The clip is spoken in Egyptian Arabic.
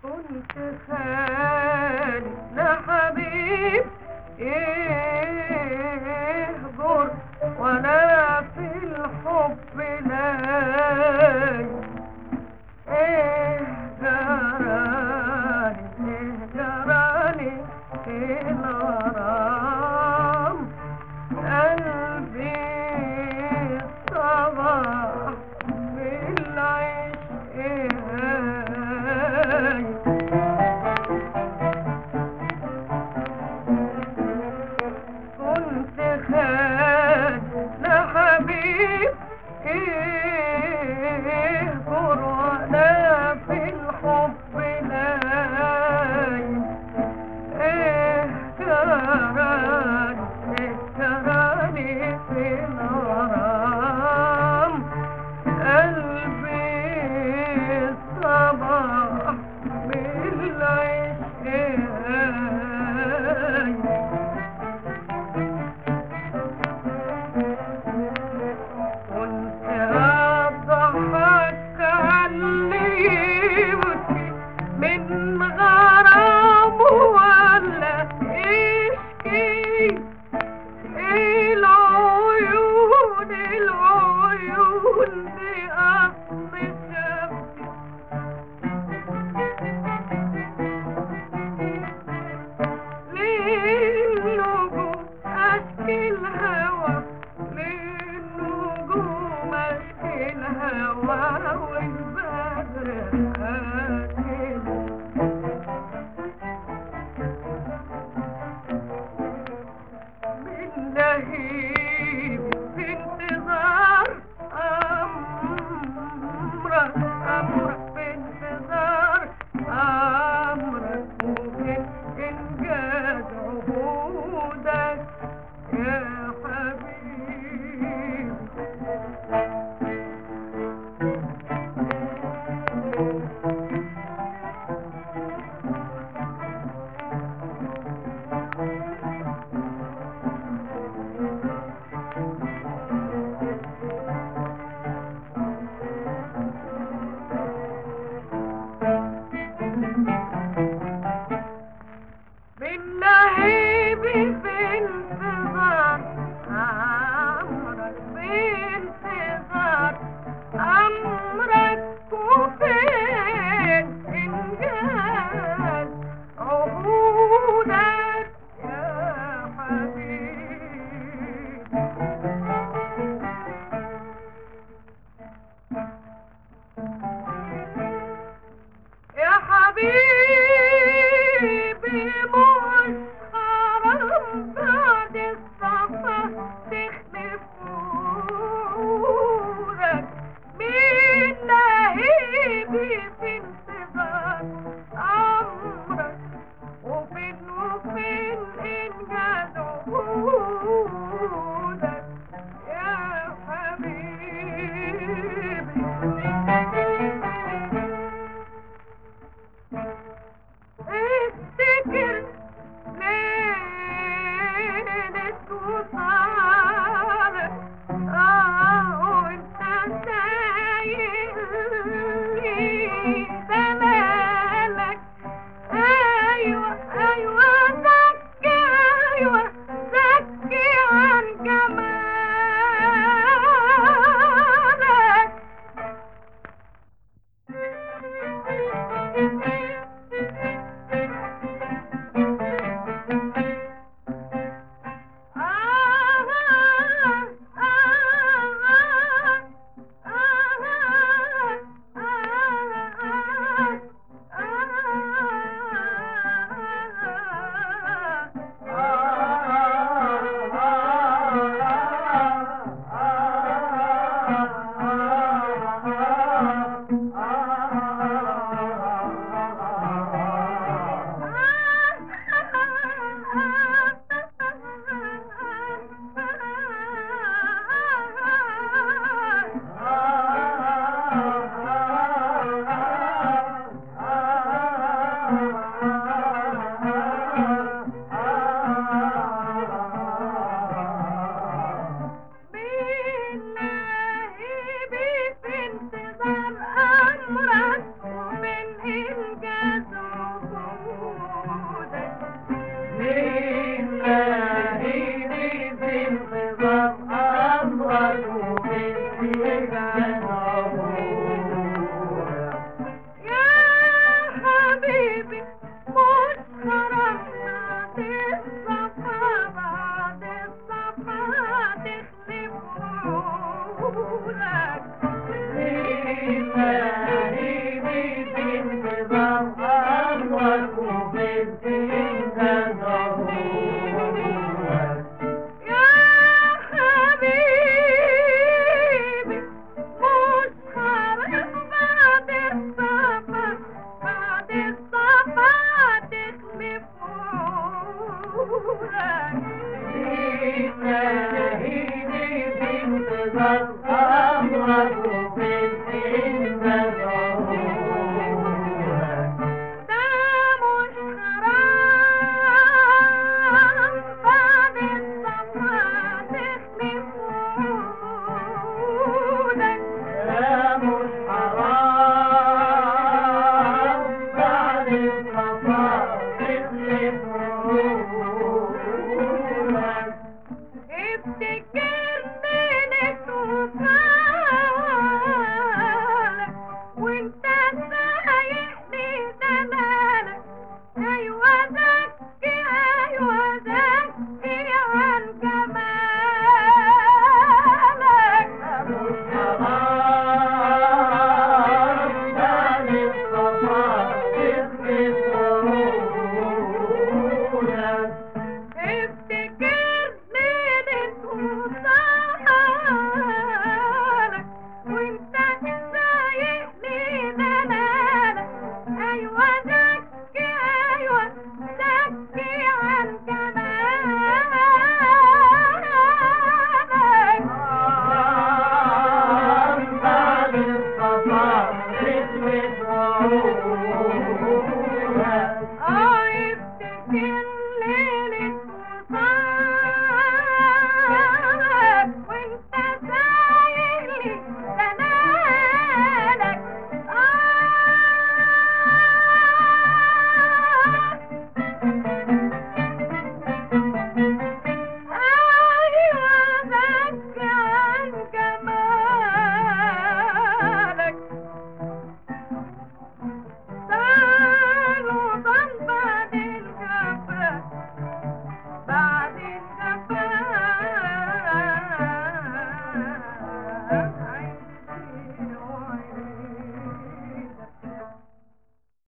كنت خالي لحبيب يهجر وانا في الحب لاي ايه جرالي ايه جرالي ايه نرام قلبي صباح بالعشق هاي كنت خان لحبيب ايه وانا في الحب لاي ايه كراني ايه كراني في الغرام قلبي صباح بالعشق هاي كنت أضحك علي يبكي من غرام ولا يشكي العيون العيون دي أصل شمسي للنجوم أشكي الهوى للنجوم أشكي الهوى والبدر آكل من لهيب في انتظار أمرك أمرك في انتظار أمرك وفي إنجاز عهودك يا حبيبي من لهيبي في انتظار أمرك في انتظار أمرك وفين إنجاز عهودك يا حبيبي يا حبيبي مش حرام بعد السفر تخلف نورك مين لهيبي في انتظار أمرك وفين وفين إنجاز عهودك يا حبيبي افتكر عمرك وبنت انت